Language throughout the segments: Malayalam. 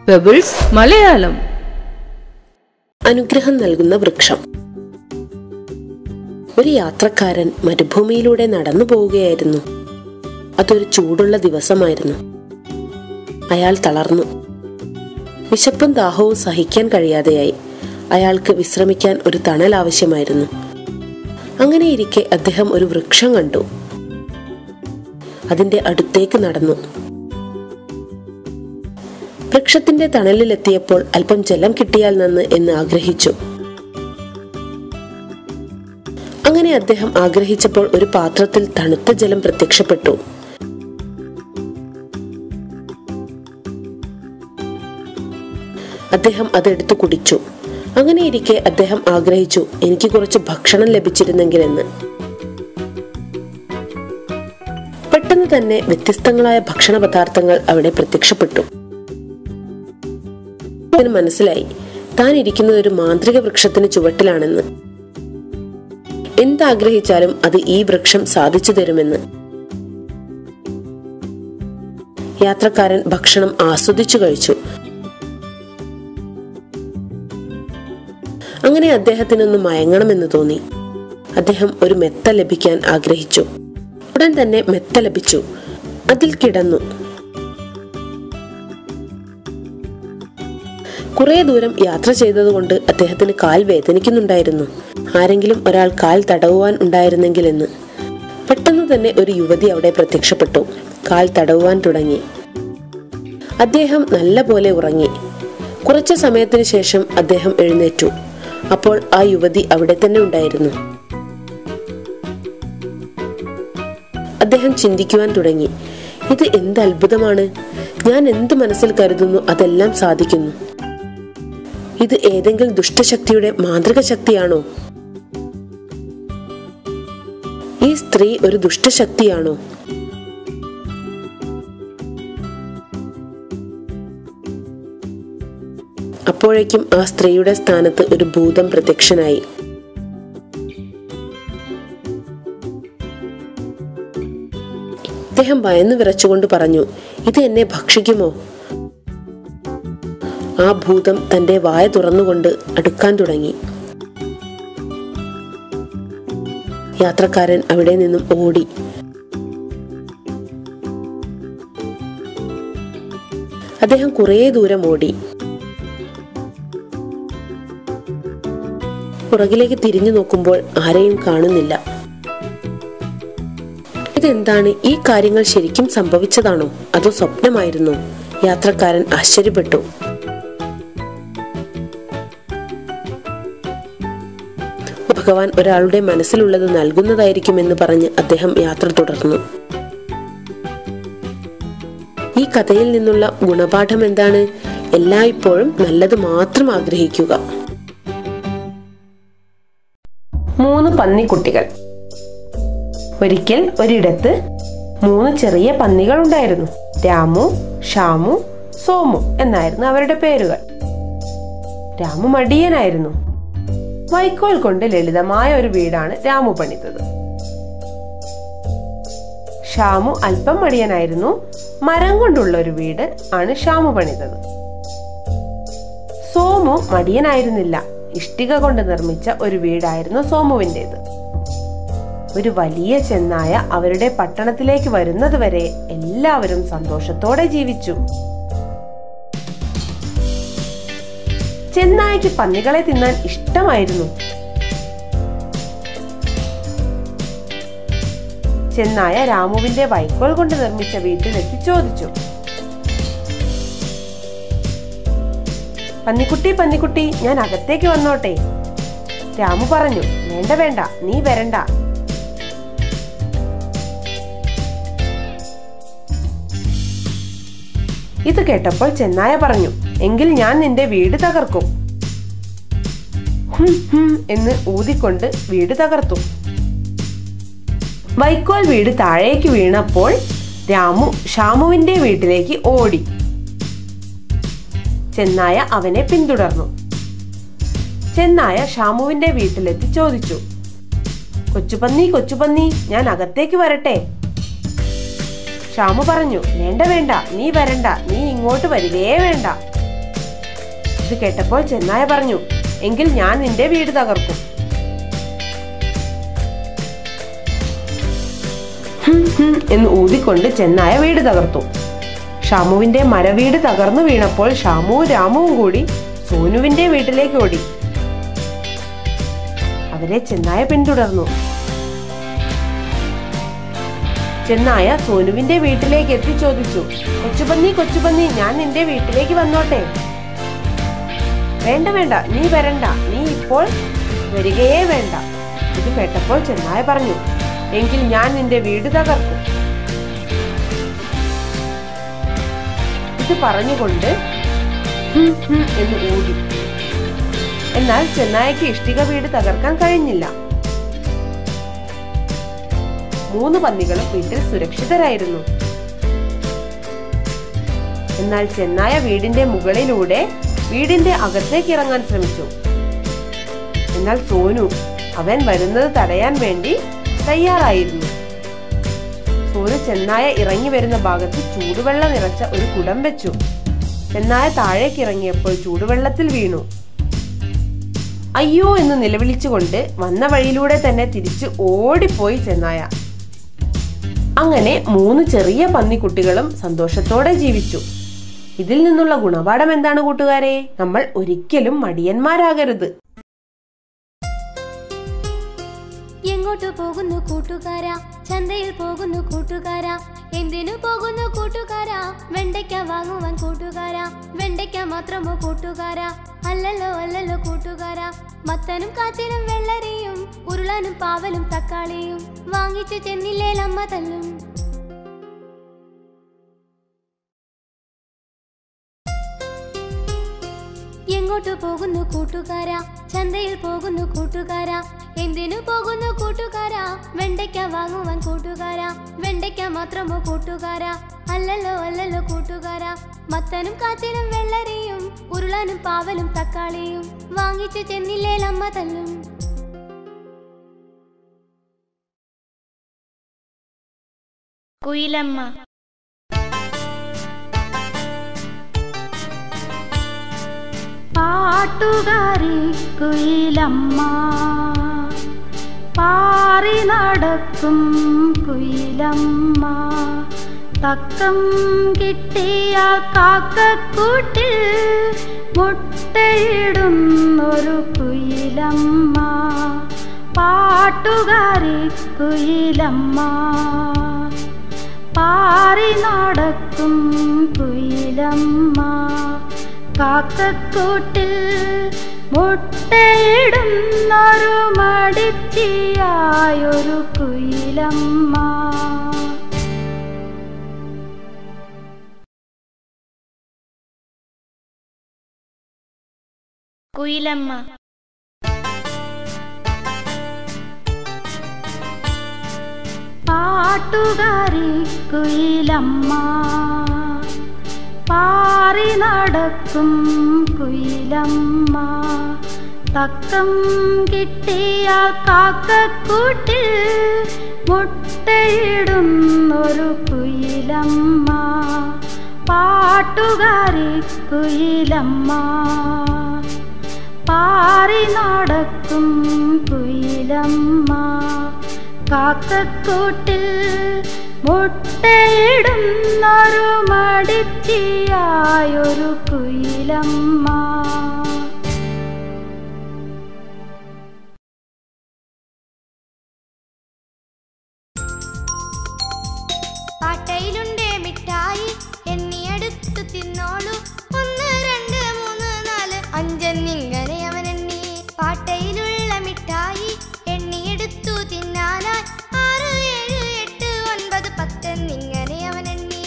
പെബിൾസ് മലയാളം അനുഗ്രഹം നൽകുന്ന വൃക്ഷം ഒരു യാത്രക്കാരൻ മരുഭൂമിയിലൂടെ നടന്നു പോവുകയായിരുന്നു അതൊരു ചൂടുള്ള ദിവസമായിരുന്നു അയാൾ തളർന്നു വിശപ്പും ദാഹവും സഹിക്കാൻ കഴിയാതെയായി അയാൾക്ക് വിശ്രമിക്കാൻ ഒരു തണൽ ആവശ്യമായിരുന്നു അങ്ങനെയിരിക്കെ അദ്ദേഹം ഒരു വൃക്ഷം കണ്ടു അതിന്റെ അടുത്തേക്ക് നടന്നു വൃക്ഷത്തിന്റെ തണലിലെത്തിയപ്പോൾ അല്പം ജലം കിട്ടിയാൽ നന്ന് എന്ന് ആഗ്രഹിച്ചു അങ്ങനെ അദ്ദേഹം ആഗ്രഹിച്ചപ്പോൾ ഒരു പാത്രത്തിൽ തണുത്ത ജലം പ്രത്യക്ഷപ്പെട്ടു അദ്ദേഹം അതെടുത്തു കുടിച്ചു അങ്ങനെയിരിക്കെ അദ്ദേഹം ആഗ്രഹിച്ചു എനിക്ക് കുറച്ച് ഭക്ഷണം ലഭിച്ചിരുന്നെങ്കിലെന്ന് പെട്ടെന്ന് തന്നെ വ്യത്യസ്തങ്ങളായ ഭക്ഷണ പദാർത്ഥങ്ങൾ അവിടെ പ്രത്യക്ഷപ്പെട്ടു അവന് മനസ്സിലായി താൻ ഇരിക്കുന്നത് ഒരു മാന്ത്രിക വൃക്ഷത്തിന് ചുവട്ടിലാണെന്ന് എന്താഗ്രഹിച്ചാലും അത് ഈ വൃക്ഷം സാധിച്ചു തരുമെന്ന് യാത്രക്കാരൻ ഭക്ഷണം ആസ്വദിച്ചു കഴിച്ചു അങ്ങനെ അദ്ദേഹത്തിനൊന്ന് മയങ്ങണമെന്ന് തോന്നി അദ്ദേഹം ഒരു മെത്ത ലഭിക്കാൻ ആഗ്രഹിച്ചു ഉടൻ തന്നെ മെത്ത ലഭിച്ചു അതിൽ കിടന്നു കുറെ ദൂരം യാത്ര ചെയ്തതുകൊണ്ട് അദ്ദേഹത്തിന് കാൽ വേദനിക്കുന്നുണ്ടായിരുന്നു ആരെങ്കിലും ഒരാൾ കാൽ തടവുവാൻ ഉണ്ടായിരുന്നെങ്കിൽ എന്ന് പെട്ടെന്ന് തന്നെ ഒരു യുവതി അവിടെ പ്രത്യക്ഷപ്പെട്ടു കാൽ തടവുവാൻ തുടങ്ങി അദ്ദേഹം നല്ല പോലെ ഉറങ്ങി കുറച്ചു സമയത്തിന് ശേഷം അദ്ദേഹം എഴുന്നേറ്റു അപ്പോൾ ആ യുവതി അവിടെ തന്നെ ഉണ്ടായിരുന്നു അദ്ദേഹം ചിന്തിക്കുവാൻ തുടങ്ങി ഇത് എന്ത് അത്ഭുതമാണ് ഞാൻ എന്ത് മനസ്സിൽ കരുതുന്നു അതെല്ലാം സാധിക്കുന്നു ഇത് ഏതെങ്കിലും ദുഷ്ടശക്തിയുടെ മാന്ത്രിക ശക്തിയാണോ ഈ സ്ത്രീ ഒരു ദുഷ്ടശക്തിയാണോ അപ്പോഴേക്കും ആ സ്ത്രീയുടെ സ്ഥാനത്ത് ഒരു ഭൂതം പ്രത്യക്ഷനായി അദ്ദേഹം ഭയന്നു വിറച്ചുകൊണ്ട് പറഞ്ഞു ഇത് എന്നെ ഭക്ഷിക്കുമോ ആ ഭൂതം തന്റെ വായ തുറന്നുകൊണ്ട് അടുക്കാൻ തുടങ്ങി യാത്രക്കാരൻ അവിടെ നിന്നും ഓടി അദ്ദേഹം കുറേ ദൂരം ഓടി പുറകിലേക്ക് തിരിഞ്ഞു നോക്കുമ്പോൾ ആരെയും കാണുന്നില്ല ഇതെന്താണ് ഈ കാര്യങ്ങൾ ശരിക്കും സംഭവിച്ചതാണോ അതോ സ്വപ്നമായിരുന്നോ യാത്രക്കാരൻ ആശ്ചര്യപ്പെട്ടു ഭഗവാൻ ഒരാളുടെ മനസ്സിലുള്ളത് നൽകുന്നതായിരിക്കുമെന്ന് പറഞ്ഞ് അദ്ദേഹം യാത്ര തുടർന്നു ഈ കഥയിൽ നിന്നുള്ള ഗുണപാഠം എന്താണ് എല്ലായ്പ്പോഴും നല്ലത് മാത്രം ആഗ്രഹിക്കുക മൂന്ന് പന്നിക്കുട്ടികൾ ഒരിക്കൽ ഒരിടത്ത് മൂന്ന് ചെറിയ പന്നികൾ ഉണ്ടായിരുന്നു രാമു ഷാമു സോമു എന്നായിരുന്നു അവരുടെ പേരുകൾ രാമു മടിയനായിരുന്നു വൈക്കോൽ കൊണ്ട് ലളിതമായ ഒരു വീടാണ് രാമു പണിതത് ഷാമു അല്പം മടിയനായിരുന്നു മരം കൊണ്ടുള്ള ഒരു വീട് ആണ് ഷാമു പണിതത് സോമു മടിയനായിരുന്നില്ല ഇഷ്ടിക കൊണ്ട് നിർമ്മിച്ച ഒരു വീടായിരുന്നു സോമുവിൻ്റെത് ഒരു വലിയ ചെന്നായ അവരുടെ പട്ടണത്തിലേക്ക് വരുന്നത് വരെ എല്ലാവരും സന്തോഷത്തോടെ ജീവിച്ചു ചെന്നായ്ക്ക് പന്നികളെ തിന്നാൻ ഇഷ്ടമായിരുന്നു ചെന്നായ രാമുവിന്റെ വൈക്കോൽ കൊണ്ട് നിർമ്മിച്ച വീട്ടിലെത്തി ചോദിച്ചു പന്നിക്കുട്ടി പന്നിക്കുട്ടി ഞാൻ അകത്തേക്ക് വന്നോട്ടെ രാമു പറഞ്ഞു വേണ്ട വേണ്ട നീ വരണ്ട ഇത് കേട്ടപ്പോൾ ചെന്നായ പറഞ്ഞു എങ്കിൽ ഞാൻ നിന്റെ വീട് തകർക്കും ഹും, ഹും എന്ന് ഊതിക്കൊണ്ട് വീട് തകർത്തു വൈക്കോൽ വീട് താഴേക്ക് വീണപ്പോൾ രാമു ഷാമുവിന്റെ വീട്ടിലേക്ക് ഓടി ചെന്നായ അവനെ പിന്തുടർന്നു ചെന്നായ ഷാമുവിന്റെ വീട്ടിലെത്തി ചോദിച്ചു കൊച്ചുപന്നി കൊച്ചുപന്നി ഞാൻ അകത്തേക്ക് വരട്ടെ ഷാമു പറഞ്ഞു വേണ്ട വേണ്ട നീ വരണ്ട നീ ഇങ്ങോട്ട് വരികയേ വേണ്ട ഇത് കേട്ടപ്പോൾ ചെന്നായ പറഞ്ഞു എങ്കിൽ ഞാൻ നിന്റെ വീട് തകർക്കും ഹും, ഹും എന്ന് ഊതിക്കൊണ്ട് ചെന്നായ വീട് തകർത്തു ഷാമുവിന്റെ മരവീട് തകർന്നു വീണപ്പോൾ ഷാമുവും രാമുവും കൂടി സോനുവിന്റെ വീട്ടിലേക്ക് ഓടി അവരെ ചെന്നായ പിന്തുടർന്നു ചെന്നായ സോനുവിന്റെ വീട്ടിലേക്ക് എത്തി ചോദിച്ചു കൊച്ചുപന്നി കൊച്ചുപന്നി ഞാൻ നിന്റെ വീട്ടിലേക്ക് വന്നോട്ടെ വേണ്ട വേണ്ട നീ വരണ്ട നീ ഇപ്പോൾ വരികയേ വേണ്ട ഇത് കേട്ടപ്പോൾ ചെന്നായ പറഞ്ഞു എങ്കിൽ ഞാൻ നിന്റെ വീട് തകർക്കും ഇത് പറഞ്ഞുകൊണ്ട് ഹും ഹും എന്ന് ഊതി എന്നാൽ ചെന്നായക്ക് ഇഷ്ടിക വീട് തകർക്കാൻ കഴിഞ്ഞില്ല മൂന്ന് പന്നികളും വീട്ടിൽ സുരക്ഷിതരായിരുന്നു എന്നാൽ ചെന്നായ വീടിന്റെ മുകളിലൂടെ വീടിന്റെ അകത്തേക്ക് ഇറങ്ങാൻ ശ്രമിച്ചു എന്നാൽ സോനു അവൻ വരുന്നത് തടയാൻ വേണ്ടി തയ്യാറായിരുന്നു സോനു ചെന്നായ ഇറങ്ങി വരുന്ന ഭാഗത്ത് ചൂടുവെള്ളം നിറച്ച ഒരു കുടം വെച്ചു ചെന്നായ താഴേക്ക് ഇറങ്ങിയപ്പോൾ ചൂടുവെള്ളത്തിൽ വീണു അയ്യോ എന്ന് നിലവിളിച്ചുകൊണ്ട് വന്ന വഴിയിലൂടെ തന്നെ തിരിച്ച് ഓടിപ്പോയി ചെന്നായ അങ്ങനെ മൂന്ന് ചെറിയ പന്നിക്കുട്ടികളും സന്തോഷത്തോടെ ജീവിച്ചു ഇതിൽ നിന്നുള്ള ഗുണപാഠം എന്താണ് കൂട്ടുകാരെ നമ്മൾ ഒരിക്കലും മടിയന്മാരാകരുത് എങ്ങോട്ട് പോകുന്നു കൂട്ടുകാരാ ചന്തയിൽ പോകുന്നു കൂട്ടുകാരാ എന്തിനു പോകുന്നു കൂട്ടുകാരാ വെണ്ടയ്ക്ക വാങ്ങുവാൻ കൂട്ടുകാരാ വെണ്ടയ്ക്ക മാത്രമോ കൂട്ടുകാരാ അല്ലല്ലോ അല്ലല്ലോ കൂട്ടുകാരാ മത്തനും കാച്ചിലും വെള്ളരിയും ഉരുളാനും പാവലും തക്കാളിയും വാങ്ങിച്ചു ചെന്നില്ലേ അമ്മ തല്ലും എങ്ങോട്ട് പോകുന്നു കൂട്ടുകാരാ ചന്തയിൽ പോകുന്നു കൂട്ടുകാരാ എന്തിനു പോകുന്നു കൂട്ടുകാരാ വെണ്ടയ്ക്ക വാങ്ങുവാൻ കൂട്ടുകാരാ വെണ്ടയ്ക്ക മാത്രമോ കൂട്ടുകാരാ അല്ലല്ലോ അല്ലല്ലോ കൂട്ടുകാരാ മത്തനും കാച്ചിലും വെള്ളരിയും ഉരുളാനും പാവലും തക്കാളിയും വാങ്ങിച്ചു ചെന്നില്ലേ അമ്മ തല്ലും കുയിലമ്മ പാട്ടുകാരി കുയിലമ്മ പാറി നടക്കും കുയിലമ്മ തക്കം കിട്ടിയ കാക്കക്കൂട്ടിൽ മുട്ടയിടുന്നൊരു കുയിലമ്മ പാട്ടുകാരി കുയിലമ്മ പാറി നടക്കും കുയിലമ്മ കാക്കക്കൂട്ടിൽ മുട്ടയിടുന്നൊരു മടിച്ചിയായൊരു കുയിലമ്മ കുയിലമ്മ പാട്ടുകാരി കുയിലമ്മ പാറി നടക്കും കുയിലമ്മ തക്കം കിട്ടിയ കാക്കക്കൂട്ടിൽ മുട്ടയിടുന്നൊരു കുയിലമ്മ പാട്ടുകാരി കുയിലമ്മ പാറി നടക്കും കുയിലമ്മ കാക്കക്കൂട്ടിൽ മുട്ടയിടുന്നൊരു മടിച്ചിയായൊരു കുയിലമ്മ പാട്ടയിലുണ്ടേ മിഠായി എണ്ണിയെടുത്തു തിന്നോളൂ ഒന്ന് രണ്ട് മൂന്ന് നാല് അഞ്ചെന്നിങ്ങനെ അവൻ എണ്ണി പാട്ടയിലുള്ള മിഠായി എണ്ണിയെടുത്തു തിന്നാനായി ആറ് ഏഴ് എട്ട് ഒൻപത് പത്തെന്നിങ്ങനെ അവൻ എണ്ണി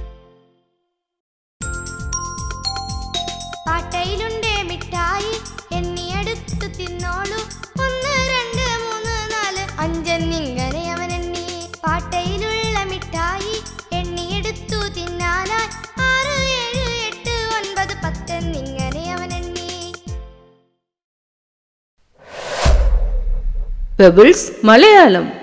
പാട്ടയിലുണ്ടേ മിഠായി എണ്ണിയെടുത്തു തിന്നോളൂ ഒന്ന് രണ്ട് മൂന്ന് നാല് അഞ്ചെന്നിങ്ങനെ അവൻ എണ്ണി പാട്ടയിലുള്ള മിഠായി എണ്ണിയെടുത്തു തിന്നാനായി ആറ് ഏഴ് എട്ട് ഒൻപത് പത്തെന്നിങ്ങനെ അവൻ എണ്ണി പെബിൾസ് മലയാളം